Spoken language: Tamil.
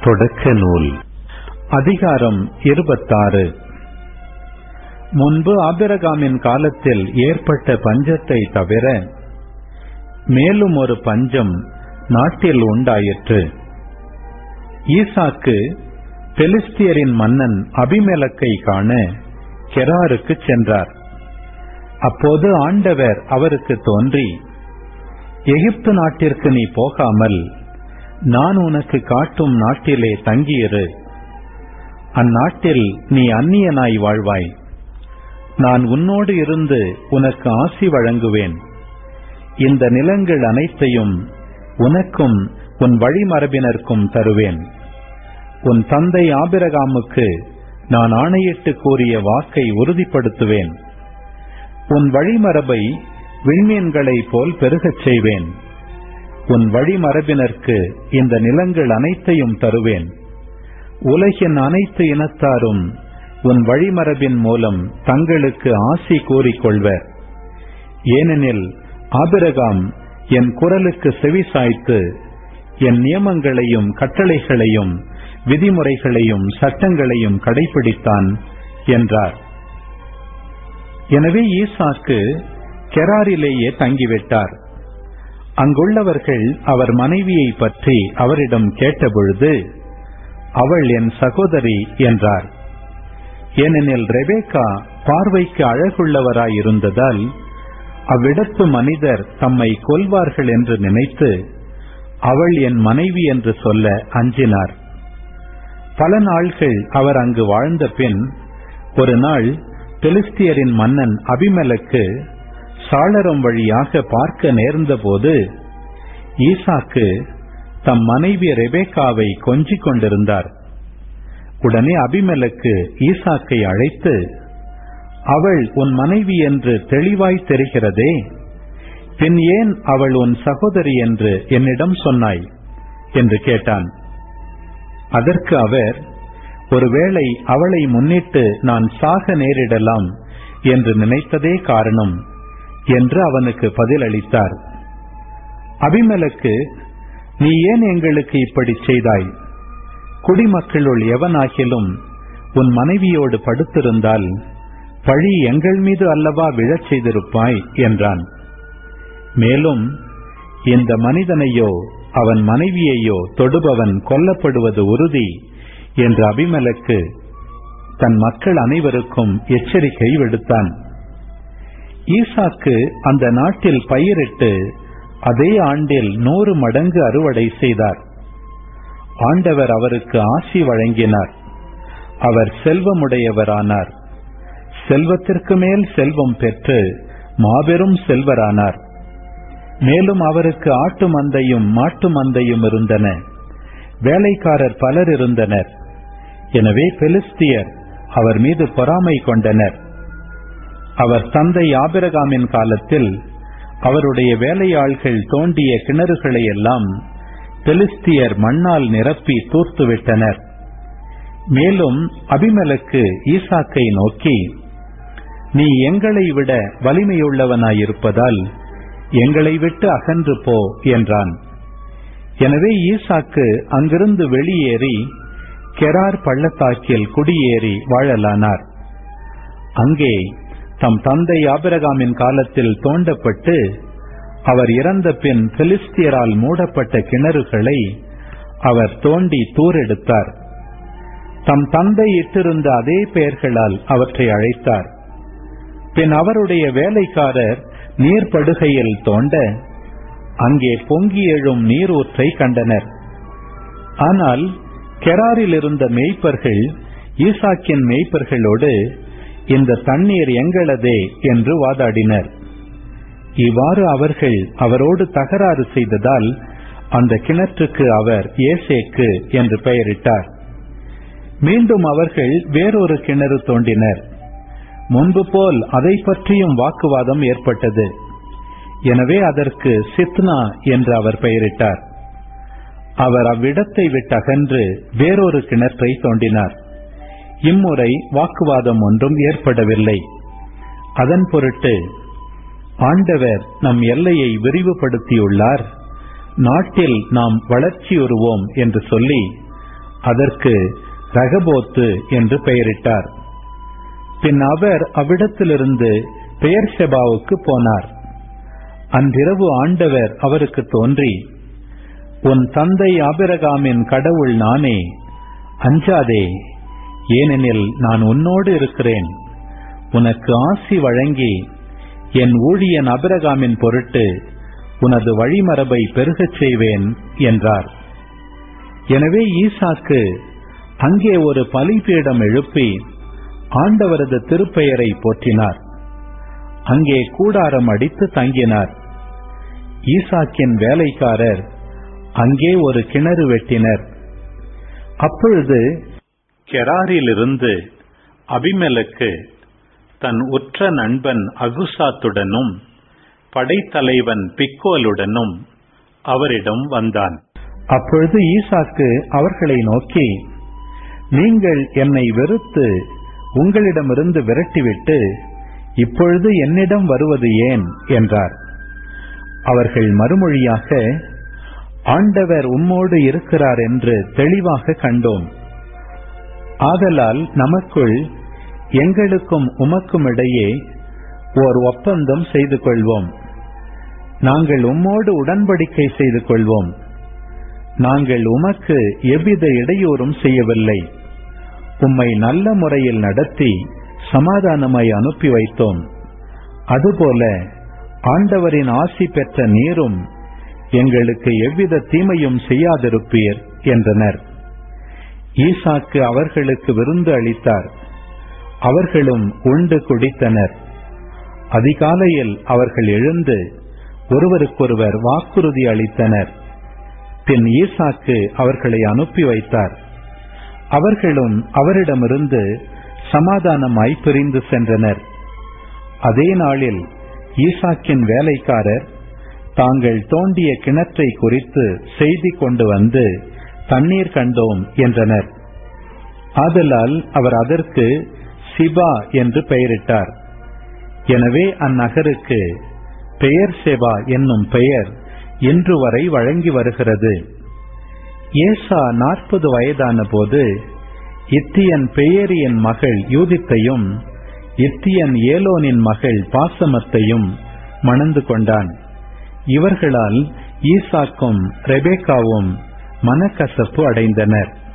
தொடக்க நூல் அதிகாரம் இருபத்தாறு முன்பு ஆபிரகாமின் காலத்தில் ஏற்பட்ட பஞ்சத்தை தவிர மேலும் ஒரு பஞ்சம் நாட்டில் உண்டாயிற்று ஈசாக்கு பெலிஸ்தியரின் மன்னன் அபிமெலக்கை காண கெராருக்கு சென்றார் அப்போது ஆண்டவர் அவருக்கு தோன்றி எகிப்து நாட்டிற்கு நீ போகாமல் நான் உனக்கு காட்டும் நாட்டிலே தங்கியிரு அந்நாட்டில் நீ அந்நியனாய் வாழ்வாய் நான் உன்னோடு இருந்து உனக்கு ஆசி வழங்குவேன் இந்த நிலங்கள் அனைத்தையும் உனக்கும் உன் வழிமரபினருக்கும் தருவேன் உன் தந்தை ஆபிரகாமுக்கு நான் ஆணையிட்டு கூறிய வாக்கை உறுதிப்படுத்துவேன் உன் வழிமரபை விண்மீன்களைப் போல் பெருகச் செய்வேன் உன் வழிமரபினருக்கு இந்த நிலங்கள் அனைத்தையும் தருவேன் உலகின் அனைத்து இனத்தாரும் உன் வழிமரபின் மூலம் தங்களுக்கு ஆசி கூறிக்கொள்வர் ஏனெனில் ஆபிரகாம் என் குரலுக்கு செவி சாய்த்து என் நியமங்களையும் கட்டளைகளையும் விதிமுறைகளையும் சட்டங்களையும் கடைபிடித்தான் என்றார் எனவே ஈசாக்கு கெராரிலேயே தங்கிவிட்டார் அங்குள்ளவர்கள் அவர் மனைவியை பற்றி அவரிடம் கேட்டபொழுது அவள் என் சகோதரி என்றார் ஏனெனில் ரெபேக்கா பார்வைக்கு அழகுள்ளவராயிருந்ததால் அவ்விடத்து மனிதர் தம்மை கொல்வார்கள் என்று நினைத்து அவள் என் மனைவி என்று சொல்ல அஞ்சினார் பல நாள்கள் அவர் அங்கு வாழ்ந்த பின் ஒரு நாள் பெலிஸ்தியரின் மன்னன் அபிமெலக்கு சாளரம் வழியாக பார்க்க நேர்ந்தபோது ஈசாக்கு தம் மனைவி ரெபேக்காவை கொஞ்சிக் கொண்டிருந்தார் உடனே அபிமெலக்கு ஈசாக்கை அழைத்து அவள் உன் மனைவி என்று தெளிவாய் தெரிகிறதே பின் ஏன் அவள் உன் சகோதரி என்று என்னிடம் சொன்னாய் என்று கேட்டான் அதற்கு அவர் ஒருவேளை அவளை முன்னிட்டு நான் சாக நேரிடலாம் என்று நினைத்ததே காரணம் என்று அவனுக்கு பதிலளித்தார் அபிமலக்கு நீ ஏன் எங்களுக்கு இப்படி செய்தாய் குடிமக்களுள் எவனாகிலும் உன் மனைவியோடு படுத்திருந்தால் பழி எங்கள் மீது அல்லவா விழச் செய்திருப்பாய் என்றான் மேலும் இந்த மனிதனையோ அவன் மனைவியையோ தொடுபவன் கொல்லப்படுவது உறுதி என்று அபிமலக்கு தன் மக்கள் அனைவருக்கும் எச்சரிக்கை விடுத்தான் ஈசாக்கு அந்த நாட்டில் பயிரிட்டு அதே ஆண்டில் நூறு மடங்கு அறுவடை செய்தார் ஆண்டவர் அவருக்கு ஆசி வழங்கினார் அவர் செல்வமுடையவரானார் செல்வத்திற்கு மேல் செல்வம் பெற்று மாபெரும் செல்வரானார் மேலும் அவருக்கு ஆட்டு மந்தையும் மாட்டு மந்தையும் இருந்தன வேலைக்காரர் பலர் இருந்தனர் எனவே பெலிஸ்தியர் அவர் மீது பொறாமை கொண்டனர் அவர் தந்தை ஆபிரகாமின் காலத்தில் அவருடைய வேலையாள்கள் தோண்டிய கிணறுகளை எல்லாம் பெலிஸ்தியர் மண்ணால் நிரப்பி தூர்த்துவிட்டனர் மேலும் அபிமலக்கு ஈசாக்கை நோக்கி நீ எங்களை விட வலிமையுள்ளவனாயிருப்பதால் எங்களை விட்டு அகன்று போ என்றான் எனவே ஈசாக்கு அங்கிருந்து வெளியேறி கெரார் பள்ளத்தாக்கில் குடியேறி வாழலானார் அங்கே தம் தந்தை ஆபிரகாமின் காலத்தில் தோண்டப்பட்டு அவர் இறந்த பின் பிலிஸ்தியரால் மூடப்பட்ட கிணறுகளை அவர் தோண்டி தூரெடுத்தார் தம் தந்தை இட்டிருந்த அதே பெயர்களால் அவற்றை அழைத்தார் பின் அவருடைய வேலைக்காரர் நீர்ப்படுகையில் தோண்ட அங்கே பொங்கி எழும் நீரூற்றை கண்டனர் ஆனால் கெராரில் இருந்த மேய்ப்பர்கள் ஈசாக்கின் மேய்ப்பர்களோடு இந்த தண்ணீர் எங்களதே என்று வாதாடினர் இவ்வாறு அவர்கள் அவரோடு தகராறு செய்ததால் அந்த கிணற்றுக்கு அவர் ஏசேக்கு என்று பெயரிட்டார் மீண்டும் அவர்கள் வேறொரு கிணறு தோண்டினர் முன்பு போல் அதை பற்றியும் வாக்குவாதம் ஏற்பட்டது எனவே அதற்கு சித்னா என்று அவர் பெயரிட்டார் அவர் அவ்விடத்தை விட்டகன்று வேறொரு கிணற்றை தோண்டினார் இம்முறை வாக்குவாதம் ஒன்றும் ஏற்படவில்லை அதன் பொருட்டு ஆண்டவர் நம் எல்லையை விரிவுபடுத்தியுள்ளார் நாட்டில் நாம் வளர்ச்சியுறுவோம் என்று சொல்லி அதற்கு ரகபோத்து என்று பெயரிட்டார் பின் அவர் அவ்விடத்திலிருந்து பெயர் செபாவுக்கு போனார் அன்றிரவு ஆண்டவர் அவருக்கு தோன்றி உன் தந்தை ஆபிரகாமின் கடவுள் நானே அஞ்சாதே ஏனெனில் நான் உன்னோடு இருக்கிறேன் உனக்கு ஆசி வழங்கி என் ஊழியன் அபிரகாமின் பொருட்டு உனது வழிமரபை பெருகச் செய்வேன் என்றார் எனவே ஈசாக்கு அங்கே ஒரு பலிபீடம் எழுப்பி ஆண்டவரது திருப்பெயரை போற்றினார் அங்கே கூடாரம் அடித்து தங்கினார் ஈசாக்கின் வேலைக்காரர் அங்கே ஒரு கிணறு வெட்டினர் அப்பொழுது கெராரிலிருந்து அபிமெலக்கு தன் உற்ற நண்பன் அகுசாத்துடனும் படைத்தலைவன் பிக்கோலுடனும் அவரிடம் வந்தான் அப்பொழுது ஈசாக்கு அவர்களை நோக்கி நீங்கள் என்னை வெறுத்து உங்களிடமிருந்து விரட்டிவிட்டு இப்பொழுது என்னிடம் வருவது ஏன் என்றார் அவர்கள் மறுமொழியாக ஆண்டவர் உம்மோடு இருக்கிறார் என்று தெளிவாக கண்டோம் ஆதலால் நமக்குள் எங்களுக்கும் உமக்கும் இடையே ஓர் ஒப்பந்தம் செய்து கொள்வோம் நாங்கள் உம்மோடு உடன்படிக்கை செய்து கொள்வோம் நாங்கள் உமக்கு எவ்வித இடையூறும் செய்யவில்லை உம்மை நல்ல முறையில் நடத்தி சமாதானமாய் அனுப்பி வைத்தோம் அதுபோல ஆண்டவரின் ஆசி பெற்ற நீரும் எங்களுக்கு எவ்வித தீமையும் செய்யாதிருப்பீர் என்றனர் ஈசாக்கு அவர்களுக்கு விருந்து அளித்தார் அவர்களும் உண்டு குடித்தனர் அதிகாலையில் அவர்கள் எழுந்து ஒருவருக்கொருவர் வாக்குறுதி அளித்தனர் பின் ஈசாக்கு அவர்களை அனுப்பி வைத்தார் அவர்களும் அவரிடமிருந்து சமாதானமாய் பிரிந்து சென்றனர் அதே நாளில் ஈசாக்கின் வேலைக்காரர் தாங்கள் தோண்டிய கிணற்றை குறித்து செய்தி கொண்டு வந்து தண்ணீர் கண்டோம் என்றனர் ஆதலால் அவர் அதற்கு சிபா என்று பெயரிட்டார் எனவே அந்நகருக்கு பெயர் செபா என்னும் பெயர் இன்று வரை வழங்கி வருகிறது ஏசா நாற்பது வயதான போது இத்தியன் பெயரியின் மகள் யூதித்தையும் இத்தியன் ஏலோனின் மகள் பாசமத்தையும் மணந்து கொண்டான் இவர்களால் ஈசாக்கும் ரெபேக்காவும் மனக்கசப்பு அடைந்தனர்